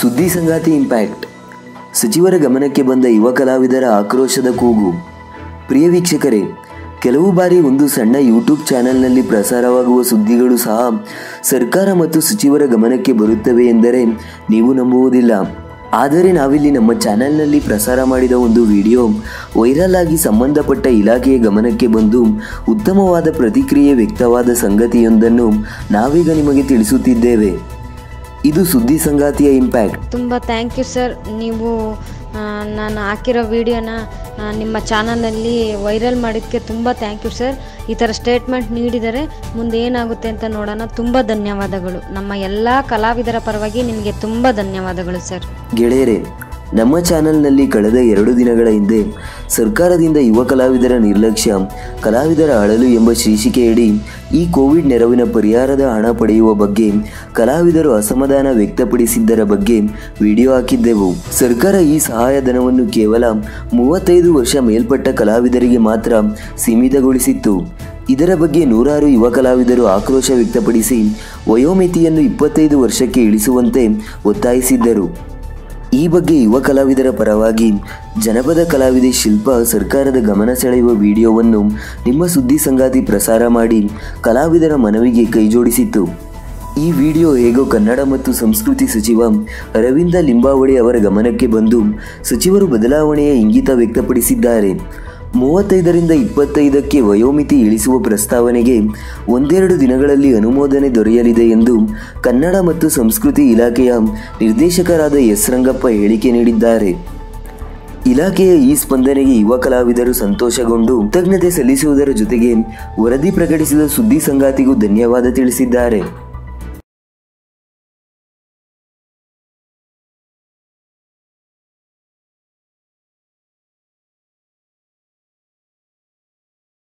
ಸುದ್ದಿ ಸಂಗಾತಿ ಇಂಪ್ಯಾಕ್ಟ್ ಸಚಿವರ ಗಮನಕ್ಕೆ ಬಂದ ಯುವ ಕಲಾವಿದರ ಆಕ್ರೋಶದ ಕೂಗು ಪ್ರಿಯ ವೀಕ್ಷಕರೇ ಕೆಲವು ಬಾರಿ ಒಂದು ಸಣ್ಣ ಯೂಟ್ಯೂಬ್ ಚಾನೆಲ್ನಲ್ಲಿ ಪ್ರಸಾರವಾಗುವ ಸುದ್ದಿಗಳು ಸಹ ಸರ್ಕಾರ ಮತ್ತು ಸಚಿವರ ಗಮನಕ್ಕೆ ಬರುತ್ತವೆ ಎಂದರೆ ನೀವು ನಂಬುವುದಿಲ್ಲ ಆದರೆ ನಾವಿಲ್ಲಿ ನಮ್ಮ ಚಾನೆಲ್ನಲ್ಲಿ ಪ್ರಸಾರ ಮಾಡಿದ ಒಂದು ವಿಡಿಯೋ ವೈರಲ್ ಆಗಿ ಸಂಬಂಧಪಟ್ಟ ಇಲಾಖೆಯ ಗಮನಕ್ಕೆ ಬಂದು ಉತ್ತಮವಾದ ಪ್ರತಿಕ್ರಿಯೆ ವ್ಯಕ್ತವಾದ ಸಂಗತಿಯೊಂದನ್ನು ನಾವೀಗ ನಿಮಗೆ ತಿಳಿಸುತ್ತಿದ್ದೇವೆ ಇದು ಸುದ್ದಿ ಸಂಗಾತಿಯ ಇಂಪ್ಯಾಕ್ಟ್ ತುಂಬ ಥ್ಯಾಂಕ್ ಯು ಸರ್ ನೀವು ಆ, ನಾನು ಹಾಕಿರೋ ವಿಡಿಯೋನ ಆ, ನಿಮ್ಮ ಚಾನಲಲ್ಲಿ ವೈರಲ್ ಮಾಡಿದ್ದಕ್ಕೆ ತುಂಬ ಥ್ಯಾಂಕ್ ಯು ಸರ್ ಈ ಥರ ಸ್ಟೇಟ್ಮೆಂಟ್ ನೀಡಿದರೆ ಮುಂದೆ ಏನಾಗುತ್ತೆ ಅಂತ ನೋಡೋಣ ತುಂಬ ಧನ್ಯವಾದಗಳು ನಮ್ಮ ಎಲ್ಲ ಕಲಾವಿದರ ಪರವಾಗಿ ನಿಮಗೆ ತುಂಬ ಧನ್ಯವಾದಗಳು ಸರ್ ಗೆಳೆಯರೇ ನಮ್ಮ ಚಾನೆಲ್ನಲ್ಲಿ ಕಳೆದ ಎರಡು ದಿನಗಳ ಹಿಂದೆ ಸರ್ಕಾರದಿಂದ ಯುವ ಕಲಾವಿದರ ನಿರ್ಲಕ್ಷ್ಯ ಕಲಾವಿದರ ಅಳಲು ಎಂಬ ಶೀರ್ಷಿಕೆಯಡಿ ಈ ಕೋವಿಡ್ ನೆರವಿನ ಪರಿಹಾರದ ಹಣ ಪಡೆಯುವ ಬಗ್ಗೆ ಕಲಾವಿದರು ಅಸಮಾಧಾನ ವ್ಯಕ್ತಪಡಿಸಿದ್ದರ ಬಗ್ಗೆ ವಿಡಿಯೋ ಹಾಕಿದ್ದೆವು ಸರ್ಕಾರ ಈ ಸಹಾಯಧನವನ್ನು ಕೇವಲ ಮೂವತ್ತೈದು ವರ್ಷ ಮೇಲ್ಪಟ್ಟ ಕಲಾವಿದರಿಗೆ ಮಾತ್ರ ಸೀಮಿತಗೊಳಿಸಿತ್ತು ಇದರ ಬಗ್ಗೆ ನೂರಾರು ಯುವ ಕಲಾವಿದರು ಆಕ್ರೋಶ ವ್ಯಕ್ತಪಡಿಸಿ ವಯೋಮಿತಿಯನ್ನು ಇಪ್ಪತ್ತೈದು ವರ್ಷಕ್ಕೆ ಇಳಿಸುವಂತೆ ಒತ್ತಾಯಿಸಿದ್ದರು ಈ ಬಗ್ಗೆ ಯುವ ಕಲಾವಿದರ ಪರವಾಗಿ ಜನಪದ ಕಲಾವಿದೆ ಶಿಲ್ಪ ಸರ್ಕಾರದ ಗಮನ ಸೆಳೆಯುವ ವಿಡಿಯೋವನ್ನು ನಿಮ್ಮ ಸುದ್ದಿ ಸಂಗಾತಿ ಪ್ರಸಾರ ಮಾಡಿ ಕಲಾವಿದರ ಮನವಿಗೆ ಕೈಜೋಡಿಸಿತ್ತು ಈ ವಿಡಿಯೋ ಹೇಗೋ ಕನ್ನಡ ಮತ್ತು ಸಂಸ್ಕೃತಿ ಸಚಿವ ಅರವಿಂದ ಲಿಂಬಾವಳಿ ಅವರ ಗಮನಕ್ಕೆ ಬಂದು ಸಚಿವರು ಬದಲಾವಣೆಯ ಇಂಗಿತ ವ್ಯಕ್ತಪಡಿಸಿದ್ದಾರೆ ಮೂವತ್ತೈದರಿಂದ ಇಪ್ಪತ್ತೈದಕ್ಕೆ ವಯೋಮಿತಿ ಇಳಿಸುವ ಪ್ರಸ್ತಾವನೆಗೆ ಒಂದೆರಡು ದಿನಗಳಲ್ಲಿ ಅನುಮೋದನೆ ದೊರೆಯಲಿದೆ ಎಂದು ಕನ್ನಡ ಮತ್ತು ಸಂಸ್ಕೃತಿ ಇಲಾಖೆಯ ನಿರ್ದೇಶಕರಾದ ಎಸ್ ರಂಗಪ್ಪ ಹೇಳಿಕೆ ನೀಡಿದ್ದಾರೆ ಇಲಾಖೆಯ ಈ ಸ್ಪಂದನೆಗೆ ಯುವ ಕಲಾವಿದರು ಸಂತೋಷಗೊಂಡು ಕೃತಜ್ಞತೆ ಸಲ್ಲಿಸುವುದರ ಜೊತೆಗೆ ವರದಿ ಪ್ರಕಟಿಸಿದ ಸುದ್ದಿ ಸಂಗಾತಿಗೂ ಧನ್ಯವಾದ ತಿಳಿಸಿದ್ದಾರೆ